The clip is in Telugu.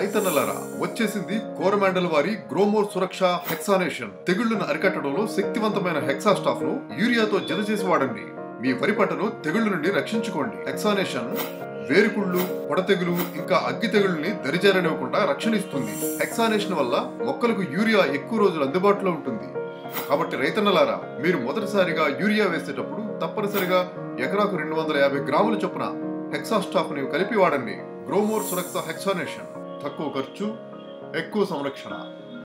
రైతన్నలారా వచ్చేసింది కోరమాండల్ వారి గ్రోమోర్ సురక్ష హెక్సానేషన్ తెగుళ్లను అరికట్టడంలో శక్తివంతమైన హెక్సా స్టాఫ్ ను యూరియాతో జత చేసి వాడండి మీ వరి పంటను తెగుళ్ల నుండి రక్షించుకోండి హెక్సానేషన్ వేరుకుళ్ళు పొడతెగులు ఇంకా అగ్గి తెగుళ్ళని దరిజారనివ్వకుండా రక్షణ ఇస్తుంది హెక్సానేషన్ వల్ల మొక్కలకు యూరియా ఎక్కువ రోజులు అందుబాటులో ఉంటుంది కాబట్టి రైతన్నలారా మీరు మొదటిసారిగా యూరియా వేసేటప్పుడు తప్పనిసరిగా ఎకరాకు రెండు వందల యాభై గ్రాముల చొప్పున హెక్సా స్టాఫ్ ని కలిపి వాడండి గ్రోమోర్ సురక్ష హెక్సానేషన్ తక్కువ ఖర్చు ఎక్కువ సంరక్షణ